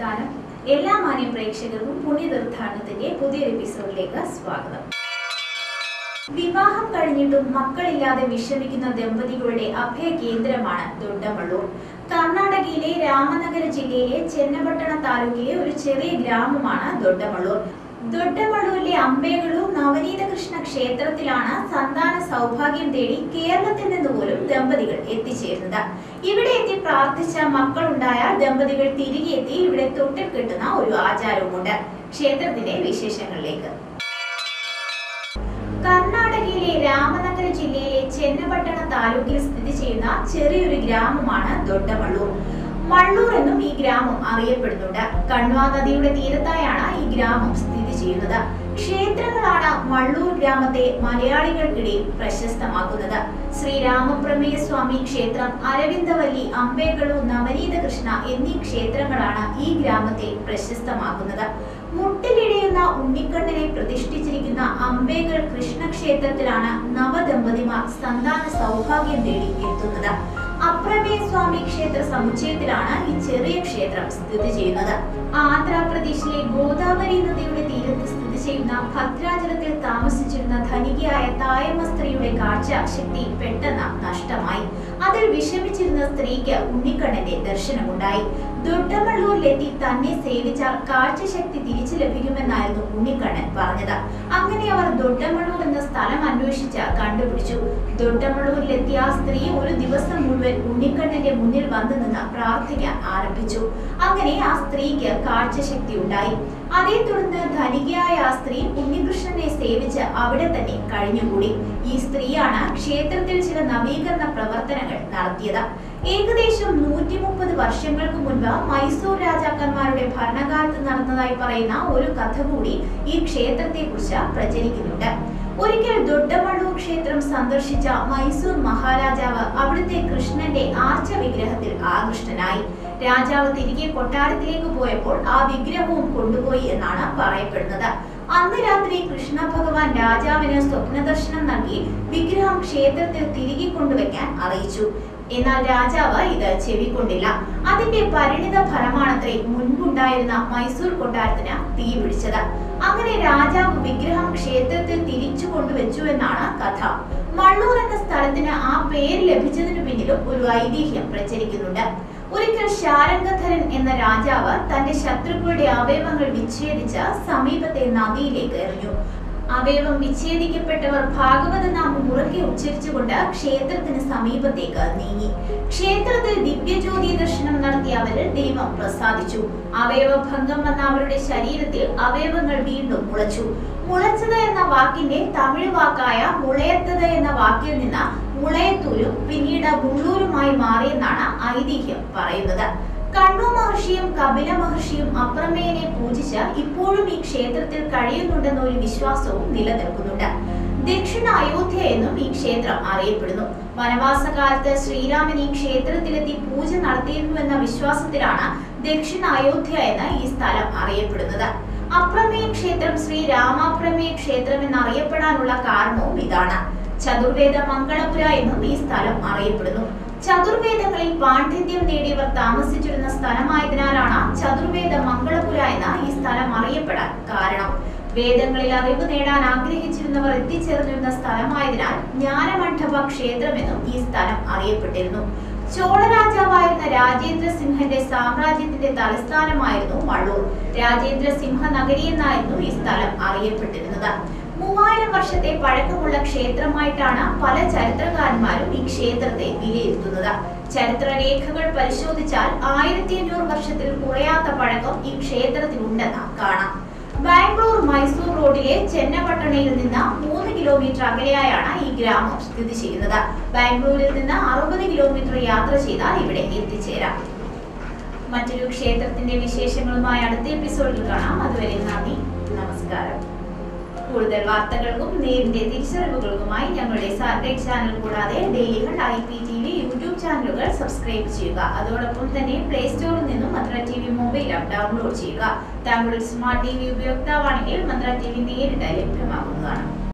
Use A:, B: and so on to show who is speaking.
A: നമസ്കാരം എല്ലാ മാന്യ പ്രേക്ഷകർക്കും പുണ്യതീർത്ഥാടനത്തിന്റെ പുതിയൊരു എപ്പിസോഡിലേക്ക് സ്വാഗതം വിവാഹം കഴിഞ്ഞിട്ടും മക്കളില്ലാതെ വിഷമിക്കുന്ന ദമ്പതികളുടെ അഭയ കേന്ദ്രമാണ് ദൊഡ്ഡമള്ളൂർ കർണാടകയിലെ രാമനഗര ജില്ലയിലെ ചെന്നപട്ടണ താലൂക്കിലെ ഒരു ചെറിയ ഗ്രാമമാണ് ദൊഡ്ഡമള്ളൂർ ദൊഡ്ഡമള്ളൂരിലെ അമ്പേകളൂർ നവനീത കൃഷ്ണ ക്ഷേത്രത്തിലാണ് സന്താന സൗഭാഗ്യം തേടി കേരളത്തിൽ നിന്ന് പോലും ദമ്പതികൾ എത്തിച്ചേരുന്നത് ഇവിടെ എത്തി പ്രാർത്ഥിച്ച മക്കളുണ്ടായാൽ ദമ്പതികൾ തിരികെ എത്തി ഇവിടെ തൊട്ടിൽ കെട്ടുന്ന ഒരു ആചാരവുമുണ്ട് ക്ഷേത്രത്തിന്റെ വിശേഷങ്ങളിലേക്ക് കർണാടകയിലെ രാമനഗര ജില്ലയിലെ ചെന്നപട്ടണ താലൂക്കിൽ സ്ഥിതി ചെയ്യുന്ന ചെറിയൊരു ഗ്രാമമാണ് ദൊഡ്ഡമള്ളൂർ മള്ളൂർ എന്നും ഈ ഗ്രാമം അറിയപ്പെടുന്നുണ്ട് കണ്വാ നദിയുടെ തീരത്തായാണ് ഈ ഗ്രാമം സ്ഥിതി ചെയ്യുന്നത് ക്ഷേത്രങ്ങളാണ് മള്ളൂർ ഗ്രാമത്തെ മലയാളികൾക്കിടയിൽ പ്രശസ്തമാക്കുന്നത് ശ്രീരാമപ്രമേയ സ്വാമി ക്ഷേത്രം അരവിന്ദവല്ലി അമ്പേകളു നവനീത കൃഷ്ണ എന്നീ ക്ഷേത്രങ്ങളാണ് ഈ ഗ്രാമത്തെ പ്രശസ്തമാക്കുന്നത് മുട്ടിലിഴയുന്ന ഉണ്ണിക്കണ്ണനെ പ്രതിഷ്ഠിച്ചിരിക്കുന്ന അമ്പേകൾ കൃഷ്ണക്ഷേത്രത്തിലാണ് നവദമ്പതിമാർ സന്താന സൗഭാഗ്യം തേടി എത്തുന്നത് അപ്രമേയ സ്വാമി ക്ഷേത്ര സമുച്ചയത്തിലാണ് ഈ ചെറിയ ക്ഷേത്രം സ്ഥിതി ചെയ്യുന്നത് ആന്ധ്രാപ്രദേശിലെ ഗോദാവരി നദിയുടെ തീരത്ത് സ്ഥിതി ചെയ്യുന്ന ഭദ്രാചലത്തിൽ താമസിച്ചിരുന്ന ധനികയായ തായമ്മ സ്ത്രീയുടെ കാഴ്ച ശക്തി പെട്ടെന്ന് നഷ്ടമായി അതിൽ വിഷമിച്ചിരുന്ന സ്ത്രീക്ക് ഉണ്ണിക്കണ്ണന്റെ ദർശനമുണ്ടായി ദൊഡ്ഡമള്ളൂരിലെത്തി തന്നെ സേവിച്ചാൽ കാഴ്ചശക്തി തിരിച്ചു ലഭിക്കുമെന്നായിരുന്നു ഉണ്ണിക്കണ്ണൻ പറഞ്ഞത് അങ്ങനെ അവർ ദൊഡ്ഡമള്ളൂർ എന്ന സ്ഥലം അന്വേഷിച്ച് കണ്ടുപിടിച്ചു ദൊഡ്ഡമള്ളൂരിലെത്തിയ ആ സ്ത്രീ ഒരു ദിവസം മുഴുവൻ ഉണ്ണിക്കണ്ണന്റെ മുന്നിൽ വന്നു നിന്ന് പ്രാർത്ഥിക്കാൻ ആരംഭിച്ചു അങ്ങനെ ആ സ്ത്രീക്ക് കാഴ്ചശക്തി ഉണ്ടായി അതേ തുടർന്ന് ധനികയായ ആ സ്ത്രീ ഉണ്ണികൃഷ്ണനെ സേവിച്ച് അവിടെ തന്നെ കഴിഞ്ഞുകൂടി ഈ സ്ത്രീയാണ് ക്ഷേത്രത്തിൽ ചില നവീകരണ പ്രവർത്തനങ്ങൾ നടത്തിയത് ഏകദേശം നൂറ്റി മുപ്പത് വർഷങ്ങൾക്ക് മുൻപ് മൈസൂർ രാജാക്കന്മാരുടെ ഭരണകാലത്ത് നടന്നതായി പറയുന്ന ഒരു കഥ കൂടി ഈ ക്ഷേത്രത്തെ കുറിച്ച് പ്രചരിക്കുന്നുണ്ട് ഒരിക്കൽ ദൊഡ്ഡമള്ളൂർ ക്ഷേത്രം സന്ദർശിച്ച മൈസൂർ മഹാരാജാവ് അവിടുത്തെ കൃഷ്ണന്റെ ആർച്ച വിഗ്രഹത്തിൽ ആകൃഷ്ടനായി രാജാവ് തിരികെ കൊട്ടാരത്തിലേക്ക് പോയപ്പോൾ ആ വിഗ്രഹവും കൊണ്ടുപോയി എന്നാണ് പറയപ്പെടുന്നത് അന്ന് രാത്രി കൃഷ്ണ ഭഗവാൻ രാജാവിന് സ്വപ്നദർശനം നൽകി വിഗ്രഹം ക്ഷേത്രത്തിൽ തിരികെ കൊണ്ടുവയ്ക്കാൻ അറിയിച്ചു എന്നാൽ രാജാവ് ഇത് ചെവിക്കൊണ്ടില്ല അതിന്റെ പരിണിത ഫലമാണത്രേ മുൻപുണ്ടായിരുന്ന മൈസൂർ കൊട്ടാരത്തിന് തീ പിടിച്ചത് അങ്ങനെ രാജാവ് വിഗ്രഹം ക്ഷേത്രത്തിൽ തിരിച്ചു കൊണ്ടുവച്ചു എന്നാണ് കഥ മള്ളൂർ എന്ന സ്ഥലത്തിന് ആ പേര് ലഭിച്ചതിനു പിന്നിലും ഒരു ഐതിഹ്യം പ്രചരിക്കുന്നുണ്ട് ഒരിക്കൽ ശാരംഗധരൻ എന്ന രാജാവ് തന്റെ ശത്രുക്കളുടെ അവയവങ്ങൾ വിച്ഛേദിച്ച് സമീപത്തെ നദിയിലേക്ക് എറിഞ്ഞു അവയവം വിച്ഛേദിക്കപ്പെട്ടവർ ഭാഗവത നാമം ഉറക്കെ ഉച്ചരിച്ചുകൊണ്ട് ക്ഷേത്രത്തിന് സമീപത്തേക്ക് നീങ്ങി ക്ഷേത്രത്തിൽ ദിവ്യജ്യോതി ദർശനം നടത്തിയ അവരിൽ ദൈവം പ്രസാദിച്ചു അവയവഭംഗം വന്ന അവരുടെ ശരീരത്തിൽ അവയവങ്ങൾ വീണ്ടും മുളച്ചു മുളച്ചത് എന്ന വാക്കിന്റെ തമിഴ് വാക്കായ മുളയത്തത് എന്ന വാക്കിൽ നിന്ന് മുളയത്തൂരും പിന്നീട് മുള്ളൂരുമായി മാറിയെന്നാണ് ഐതിഹ്യം പറയുന്നത് കണ്ണു മഹർഷിയും കപില മഹർഷിയും അപ്രമേയനെ പൂജിച്ച് ഇപ്പോഴും ഈ ക്ഷേത്രത്തിൽ കഴിയുന്നുണ്ടെന്ന ഒരു വിശ്വാസവും നിലനിൽക്കുന്നുണ്ട് ദക്ഷിണ അയോധ്യ എന്നും ഈ ക്ഷേത്രം അറിയപ്പെടുന്നു വനവാസകാലത്ത് ശ്രീരാമൻ ഈ ക്ഷേത്രത്തിലെത്തി പൂജ നടത്തിയിരുന്നു എന്ന വിശ്വാസത്തിലാണ് ദക്ഷിണ അയോധ്യ എന്ന് ഈ സ്ഥലം അറിയപ്പെടുന്നത് അപ്രമേയ ക്ഷേത്രം ശ്രീ രാമാപ്രമേയ ക്ഷേത്രം എന്നറിയപ്പെടാനുള്ള കാരണവും ഇതാണ് ചതുർവേദ മംഗളപുര എന്നും ഈ സ്ഥലം അറിയപ്പെടുന്നു ചതുർവേദങ്ങളിൽ പാണ്ഡിത്യം നേടിയവർ താമസിച്ചിരുന്ന സ്ഥലമായതിനാലാണ് ചതുർവേദ മംഗളപുര എന്ന ഈ സ്ഥലം അറിയപ്പെടാൻ കാരണം വേദങ്ങളിൽ അറിവ് നേടാൻ ആഗ്രഹിച്ചിരുന്നവർ എത്തിച്ചേർന്നിരുന്ന സ്ഥലമായതിനാൽ ജ്ഞാനമണ്ഡപ ക്ഷേത്രമെന്നും ഈ സ്ഥലം അറിയപ്പെട്ടിരുന്നു ചോള രാജാവായിരുന്ന രാജേന്ദ്ര സിംഹന്റെ സാമ്രാജ്യത്തിന്റെ തലസ്ഥാനമായിരുന്നു വള്ളൂർ രാജേന്ദ്ര സിംഹ നഗരി എന്നായിരുന്നു ഈ സ്ഥലം അറിയപ്പെട്ടിരുന്നത് മൂവായിരം വർഷത്തെ പഴക്കമുള്ള ക്ഷേത്രമായിട്ടാണ് പല ചരിത്രകാരന്മാരും ഈ ക്ഷേത്രത്തെ വിലയിരുത്തുന്നത് ചരിത്രരേഖകൾ പരിശോധിച്ചാൽ ആയിരത്തി അഞ്ഞൂറ് വർഷത്തിൽ കുറയാത്ത പഴക്കം ഈ ക്ഷേത്രത്തിനുണ്ടെന്ന് കാണാം ബാംഗ്ലൂർ മൈസൂർ റോഡിലെ ചെന്നപട്ടണയിൽ നിന്ന് മൂന്ന് കിലോമീറ്റർ അകലെയായാണ് ഈ ഗ്രാമം സ്ഥിതി ചെയ്യുന്നത് ബാംഗ്ലൂരിൽ നിന്ന് അറുപത് കിലോമീറ്റർ യാത്ര ചെയ്താൽ ഇവിടെ എത്തിച്ചേരാം മറ്റൊരു ക്ഷേത്രത്തിന്റെ വിശേഷങ്ങളുമായി അടുത്ത എപ്പിസോഡിൽ കാണാം അതുവരെ നന്ദി നമസ്കാരം കൂടുതൽ വാർത്തകൾക്കും നേരിന്റെ തിരിച്ചറിവുകൾക്കുമായി ഞങ്ങളുടെ സാറ്റലൈറ്റ് ചാനൽ കൂടാതെ ഡെയിലികൾ I P T V YouTube ചാനലുകൾ സബ്സ്ക്രൈബ് ചെയ്യുക അതോടൊപ്പം തന്നെ പ്ലേ സ്റ്റോറിൽ നിന്നും Mantra T V mobile app download ചെയ്യുക താങ്കളുടെ സ്മാർട്ട് ടി വി ഉപയോക്താവാണെങ്കിൽ മന്ത്ര ടി വി നേരിട്ട് ലഭ്യമാകുന്നതാണ്